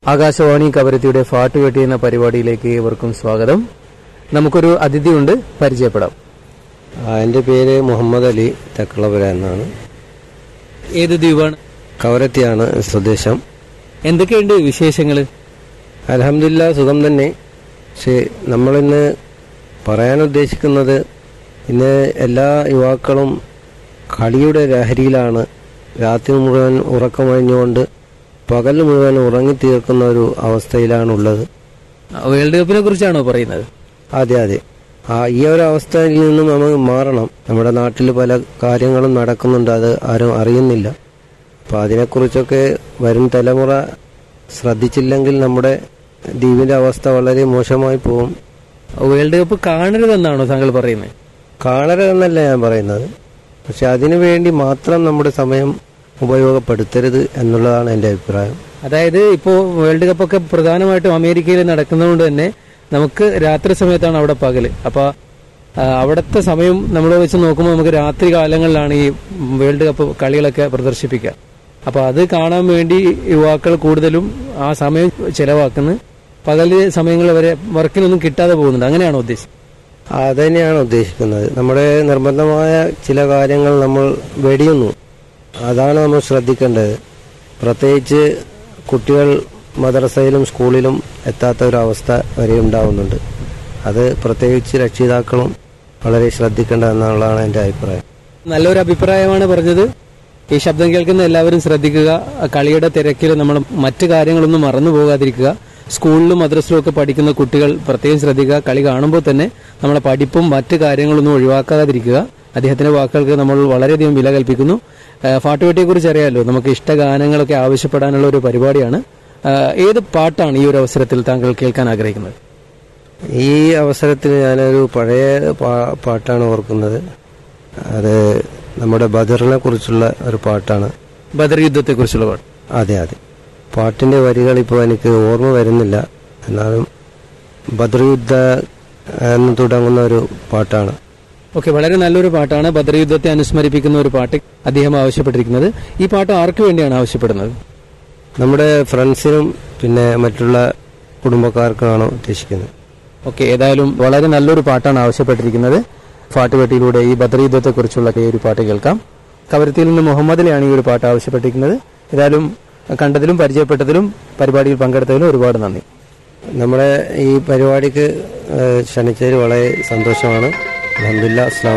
ആകാശവാണി കവരത്തിയുടെ ഫാട്ട് വെട്ടി എന്ന പരിപാടിയിലേക്ക് ഏവർക്കും സ്വാഗതം നമുക്കൊരു അതിഥിയുണ്ട് പരിചയപ്പെടാം ആ, എൻ്റെ പേര് മുഹമ്മദ് അലി തെക്കളപുര എന്നാണ് ഏത് ദ്വീപാണ് കവരത്തിയാണ് സ്വദേശം എന്തൊക്കെയുണ്ട് വിശേഷങ്ങൾ അലഹമില്ല സുഖം തന്നെ പക്ഷേ നമ്മളിന്ന് പറയാൻ ഉദ്ദേശിക്കുന്നത് ഇന്ന് എല്ലാ യുവാക്കളും കളിയുടെ ലഹരിയിലാണ് രാത്രി മുഴുവൻ ഉറക്കമഴിഞ്ഞുകൊണ്ട് പകൽ മുഴുവൻ ഉറങ്ങിത്തീർക്കുന്ന ഒരു അവസ്ഥയിലാണുള്ളത് വേൾഡ് കപ്പിനെ കുറിച്ചാണോ പറയുന്നത് അതെ അതെ ആ ഈ ഒരു അവസ്ഥയിൽ നിന്നും നമ്മൾ മാറണം നമ്മുടെ നാട്ടിൽ പല കാര്യങ്ങളും നടക്കുന്നുണ്ട് അത് ആരും അറിയുന്നില്ല അപ്പം അതിനെക്കുറിച്ചൊക്കെ വരും തലമുറ ശ്രദ്ധിച്ചില്ലെങ്കിൽ നമ്മുടെ ദ്വീപിന്റെ അവസ്ഥ വളരെ മോശമായി പോകും വേൾഡ് കപ്പ് കാണരുതെന്നാണോ താങ്കൾ പറയുന്നത് കാണരുതെന്നല്ല ഞാൻ പറയുന്നത് പക്ഷെ അതിനു വേണ്ടി മാത്രം നമ്മുടെ സമയം ഉപയോഗപ്പെടുത്തരുത് എന്നുള്ളതാണ് എൻ്റെ അഭിപ്രായം അതായത് ഇപ്പോൾ വേൾഡ് കപ്പൊക്കെ പ്രധാനമായിട്ടും അമേരിക്കയിൽ നടക്കുന്നതുകൊണ്ട് തന്നെ നമുക്ക് രാത്രി സമയത്താണ് അവിടെ പകല് അപ്പൊ ആ, അവിടുത്തെ സമയം നമ്മൾ വെച്ച് നോക്കുമ്പോൾ നമുക്ക് രാത്രി കാലങ്ങളിലാണ് ഈ വേൾഡ് കപ്പ് കളികളൊക്കെ പ്രദർശിപ്പിക്കുക അപ്പൊ അത് കാണാൻ വേണ്ടി യുവാക്കൾ കൂടുതലും ആ സമയം ചെലവാക്കുന്നു പകല് സമയങ്ങൾ വരെ വർക്കിനൊന്നും കിട്ടാതെ പോകുന്നുണ്ട് അങ്ങനെയാണോ ഉദ്ദേശിച്ചത് അത് തന്നെയാണ് ഉദ്ദേശിക്കുന്നത് നമ്മുടെ നിർബന്ധമായ ചില കാര്യങ്ങൾ നമ്മൾ വെടിയുന്നു അതാണ് നമ്മൾ ശ്രദ്ധിക്കേണ്ടത് പ്രത്യേകിച്ച് കുട്ടികൾ മദ്രസയിലും സ്കൂളിലും എത്താത്ത ഒരു അവസ്ഥ വരെ ഉണ്ടാവുന്നുണ്ട് അത് പ്രത്യേകിച്ച് രക്ഷിതാക്കളും വളരെ ശ്രദ്ധിക്കേണ്ടതെന്നുള്ളതാണ് എൻ്റെ അഭിപ്രായം നല്ലൊരു അഭിപ്രായമാണ് പറഞ്ഞത് ഈ ശബ്ദം കേൾക്കുന്ന എല്ലാവരും ശ്രദ്ധിക്കുക കളിയുടെ തിരക്കിൽ നമ്മൾ മറ്റു കാര്യങ്ങളൊന്നും മറന്നു പോകാതിരിക്കുക സ്കൂളിലും മദ്രസിലും ഒക്കെ പഠിക്കുന്ന കുട്ടികൾ പ്രത്യേകം ശ്രദ്ധിക്കുക കളി കാണുമ്പോൾ തന്നെ നമ്മളെ പഠിപ്പും മറ്റു കാര്യങ്ങളൊന്നും ഒഴിവാക്കാതിരിക്കുക അദ്ദേഹത്തിന്റെ വാക്കുകൾക്ക് നമ്മൾ വളരെയധികം വില കൽപ്പിക്കുന്നു ഫാട്ടുവെട്ടിയെ കുറിച്ച് അറിയാലോ നമുക്ക് ഇഷ്ട ഗാനങ്ങളൊക്കെ ആവശ്യപ്പെടാനുള്ള ഒരു പരിപാടിയാണ് ആ, ഏത് പാട്ടാണ് ഈ ഒരു അവസരത്തിൽ താങ്കൾ കേൾക്കാൻ ആഗ്രഹിക്കുന്നത് ഈ അവസരത്തിൽ ഞാനൊരു പഴയ പാ- പാട്ടാണ് ഓർക്കുന്നത് അത് നമ്മുടെ ബദറിനെ കുറിച്ചുള്ള ഒരു പാട്ടാണ് ബദർ യുദ്ധത്തെ കുറിച്ചുള്ള പാട്ട് അതെ അതെ പാട്ടിന്റെ വരികൾ ഇപ്പോൾ എനിക്ക് ഓർമ്മ വരുന്നില്ല എന്നാലും ബദർ യുദ്ധ എന്ന് തുടങ്ങുന്ന ഒരു പാട്ടാണ് ഓക്കെ വളരെ നല്ലൊരു പാട്ടാണ് ബദർ യുദ്ധത്തെ അനുസ്മരിപ്പിക്കുന്ന ഒരു പാട്ട് അദ്ദേഹം ആവശ്യപ്പെട്ടിരിക്കുന്നത് ഈ പാട്ട് ആർക്ക് വേണ്ടിയാണ് ആവശ്യപ്പെടുന്നത് നമ്മുടെ ഫ്രണ്ട്സിനും പിന്നെ മറ്റുള്ള കുടുംബക്കാർക്കുമാണ് ഉദ്ദേശിക്കുന്നത് ഓക്കെ ഏതായാലും വളരെ നല്ലൊരു പാട്ടാണ് ആവശ്യപ്പെട്ടിരിക്കുന്നത് ഫാട്ടുപെട്ടിയിലൂടെ ഈ ബദർ യുദ്ധത്തെ കുറിച്ചുള്ള ഈ ഒരു പാട്ട് കേൾക്കാം കവരത്തിയിൽ നിന്ന് മുഹമ്മദിലെയാണ് ഈ ഒരു പാട്ട് ആവശ്യപ്പെട്ടിരിക്കുന്നത് ഏതായാലും കണ്ടതിലും പരിചയപ്പെട്ടതിലും പരിപാടിയിൽ പങ്കെടുത്തതിലും ഒരുപാട് നന്ദി നമ്മുടെ ഈ പരിപാടിക്ക് ഏഹ്, ക്ഷണിച്ചതിൽ വളരെ സന്തോഷമാണ് അലഹമില്ല അസ്ലാം